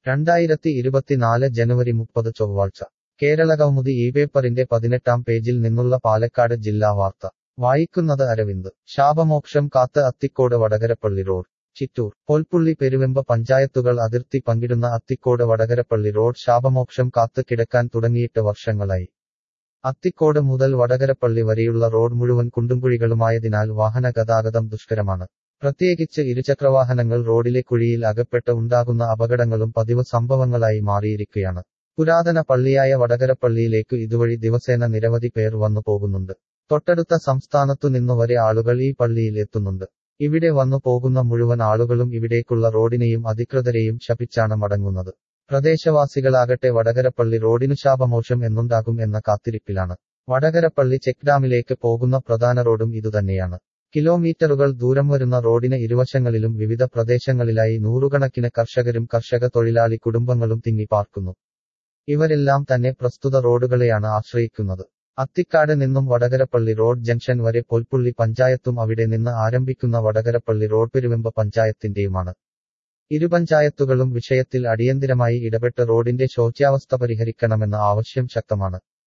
രണ്ടായിരത്തി ഇരുപത്തിനാല് ജനുവരി മുപ്പത് ചൊവ്വാഴ്ച കേരള കൗമുദി ഈ പേപ്പറിന്റെ പതിനെട്ടാം പേജിൽ നിന്നുള്ള പാലക്കാട് ജില്ലാ വാർത്ത വായിക്കുന്നത് അരവിന്ദ് ശാപമോക്ഷം കാത്ത് അത്തിക്കോട് വടകരപ്പള്ളി റോഡ് ചിറ്റൂർ പൊൽപ്പുള്ളി പെരുവെമ്പ പഞ്ചായത്തുകൾ അതിർത്തി പങ്കിടുന്ന അത്തിക്കോട് വടകരപ്പള്ളി റോഡ് ശാപമോക്ഷം കാത്ത് കിടക്കാൻ തുടങ്ങിയിട്ട് വർഷങ്ങളായി അത്തിക്കോട് മുതൽ വടകരപ്പള്ളി വരെയുള്ള റോഡ് മുഴുവൻ കുണ്ടുംകുഴികളുമായതിനാൽ വാഹന ഗതാഗതം ദുഷ്കരമാണ് പ്രത്യേകിച്ച് ഇരുചക്രവാഹനങ്ങൾ റോഡിലെ കുഴിയിൽ അകപ്പെട്ട് ഉണ്ടാകുന്ന അപകടങ്ങളും പതിവ് സംഭവങ്ങളായി മാറിയിരിക്കുകയാണ് പുരാതന പള്ളിയായ വടകരപ്പള്ളിയിലേക്ക് ഇതുവഴി ദിവസേന നിരവധി പേർ വന്നു പോകുന്നുണ്ട് തൊട്ടടുത്ത സംസ്ഥാനത്തു നിന്നു വരെ ആളുകൾ ഈ പള്ളിയിൽ എത്തുന്നുണ്ട് ഇവിടെ വന്നു പോകുന്ന മുഴുവൻ ആളുകളും ഇവിടേക്കുള്ള റോഡിനെയും അധികൃതരെയും ശപിച്ചാണ് മടങ്ങുന്നത് പ്രദേശവാസികളാകട്ടെ വടകരപ്പള്ളി റോഡിനു ശാപമോശം എന്നുണ്ടാകും എന്ന കാത്തിരിപ്പിലാണ് വടകരപ്പള്ളി ചെക്ക് ഡാമിലേക്ക് പോകുന്ന പ്രധാന റോഡും ഇതുതന്നെയാണ് കിലോമീറ്ററുകൾ ദൂരം വരുന്ന റോഡിന് ഇരുവശങ്ങളിലും വിവിധ പ്രദേശങ്ങളിലായി നൂറുകണക്കിന് കർഷകരും കർഷക തൊഴിലാളി കുടുംബങ്ങളും തിങ്ങിപ്പാർക്കുന്നു ഇവരെല്ലാം തന്നെ പ്രസ്തുത റോഡുകളെയാണ് ആശ്രയിക്കുന്നത് അത്തിക്കാട് നിന്നും വടകരപ്പള്ളി റോഡ് ജംഗ്ഷൻ വരെ പൊൽപ്പുള്ളി പഞ്ചായത്തും അവിടെ നിന്ന് ആരംഭിക്കുന്ന വടകരപ്പള്ളി റോഡ് പെരുവെമ്പ പഞ്ചായത്തിന്റെയുമാണ് ഇരു പഞ്ചായത്തുകളും വിഷയത്തിൽ അടിയന്തിരമായി ഇടപെട്ട് റോഡിന്റെ ശോച്യാവസ്ഥ പരിഹരിക്കണമെന്ന ആവശ്യം ശക്തമാണ്